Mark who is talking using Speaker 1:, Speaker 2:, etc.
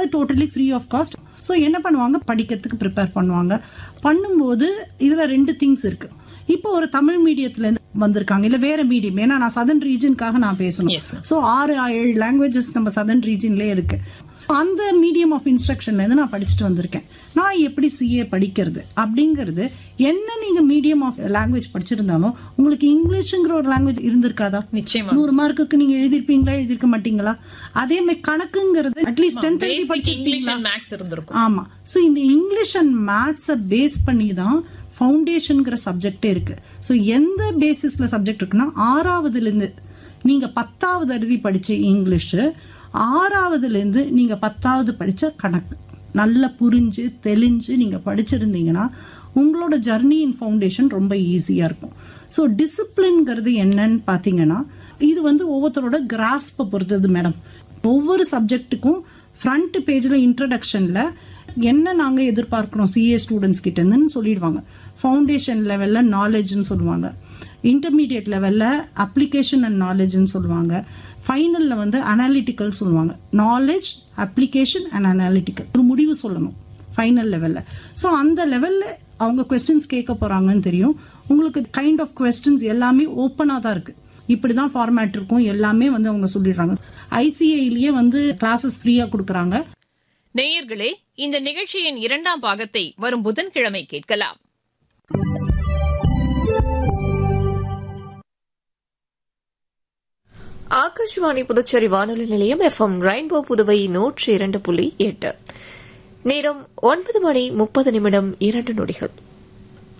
Speaker 1: அது totally free of cost so என்ன பண்ணுவாங்க படிக்கிறதுக்கு ப்ரிப்பேர் பண்ணுவாங்க பண்ணும்போது இதுல ரெண்டு திங்ஸ் இருக்கு இப்போ ஒரு தமிழ் மீடியத்துல இருந்து வந்திருக்காங்க இல்ல வேற மீடியம் ஏன்னா நான் சதன் ரீஜனுக்காக நான் பேசணும்
Speaker 2: Yes, ma'am.
Speaker 1: ஸோ ஆறு ஏழு லாங்குவேஜஸ் நம்ம சதன் ரீஜன்லேயே இருக்கு அந்த மீடியம் ஆஃப் இன்ஸ்ட்ரக்ஷன்ல இருந்து நான் படிச்சுட்டு வந்திருக்கேன் நான் எப்படி சிஏ படிக்கிறது அப்படிங்கிறது என்ன நீங்க மீடியம் ஆஃப் லாங்குவேஜ் படிச்சிருந்தாலும் உங்களுக்கு இங்கிலீஷ்ங்கிற ஒரு லாங்குவேஜ் இருந்திருக்காதா
Speaker 2: நிச்சயமா
Speaker 1: நூறு மார்க்குக்கு நீங்க எழுதிருப்பீங்களா எழுதிருக்க மாட்டீங்களா அதே மாதிரி கணக்குங்கிறது அட்லீஸ்ட் டென்த் எழுதி
Speaker 2: பேசிக் இங்கிலீஷ்
Speaker 1: படிச்சிருப்பீங்களா
Speaker 2: அண்ட் மேக்ஸ் இருந்திருக்கும்
Speaker 1: ஆமா சோ இந்த இங்கிலீஷ் அண்ட் மேத்ஸை பேஸ் பண்ணி தான் ஃபவுண்டேஷன்ங்கிற சப்ஜெக்டே இருக்கு ஸோ எந்த பேசிஸ்ல சப்ஜெக்ட் இருக்குன்னா ஆறாவதுல இருந்து நீங்க பத்தாவது எழுதி படிச்ச இங்கிலீஷ் ஆறாவதுல இருந்து நீங்க பத்தாவது படிச்ச கணக்கு நல்லா புரிஞ்சு தெளிஞ்சு நீங்க படிச்சிருந்தீங்கன்னா உங்களோட ஜர்னி இன் ஃபவுண்டேஷன் ரொம்ப ஈஸியா இருக்கும் ஸோ டிசிப்ளின்ங்கிறது என்னன்னு பார்த்தீங்கன்னா இது வந்து ஒவ்வொருத்தரோட கிராஸ்பை பொறுத்தது மேடம் ஒவ்வொரு சப்ஜெக்ட்டுக்கும் ஃப்ரண்ட் பேஜில் இன்ட்ரடக்ஷனில் என்ன நாங்கள் எதிர்பார்க்குறோம் சிஏ ஸ்டூடெண்ட்ஸ் கிட்ட இருந்துன்னு சொல்லிடுவாங்க ஃபவுண்டேஷன் லெவலில் நாலேஜ்னு சொல்லுவாங்க இன்டர்மீடியட் லெவலில் அப்ளிகேஷன் அண்ட் நாலேஜ்னு சொல்லுவாங்க ஃபைனலில் வந்து அனாலிட்டிக்கல் சொல்லுவாங்க நாலேஜ் அப்ளிகேஷன் அண்ட் அனாலிட்டிக்கல் ஒரு முடிவு சொல்லணும் ஃபைனல் லெவலில் ஸோ அந்த லெவலில் அவங்க கொஸ்டின்ஸ் கேட்க போகிறாங்கன்னு தெரியும் உங்களுக்கு கைண்ட் ஆஃப் கொஸ்டின்ஸ் எல்லாமே ஓப்பனாக தான் இருக்குது இப்படி தான் ஃபார்மேட் இருக்கும் எல்லாமே வந்து அவங்க சொல்லிடுறாங்க ஐசிஐலேயே வந்து கிளாஸஸ் ஃப்ரீயாக கொடுக்குறாங்க
Speaker 2: நேயர்களே இந்த நிகழ்ச்சியின் இரண்டாம் பாகத்தை வரும் புதன்கிழமை கேட்கலாம்
Speaker 3: ஆகாஷ்வாணி புதுச்சேரி வானொலி நிலையம் எஃப்எம் ரெயின்போ புதுவை நூற்றி இரண்டு புள்ளி எட்டு நேரம் ஒன்பது மணி முப்பது நிமிடம் இரண்டு நொடிகள்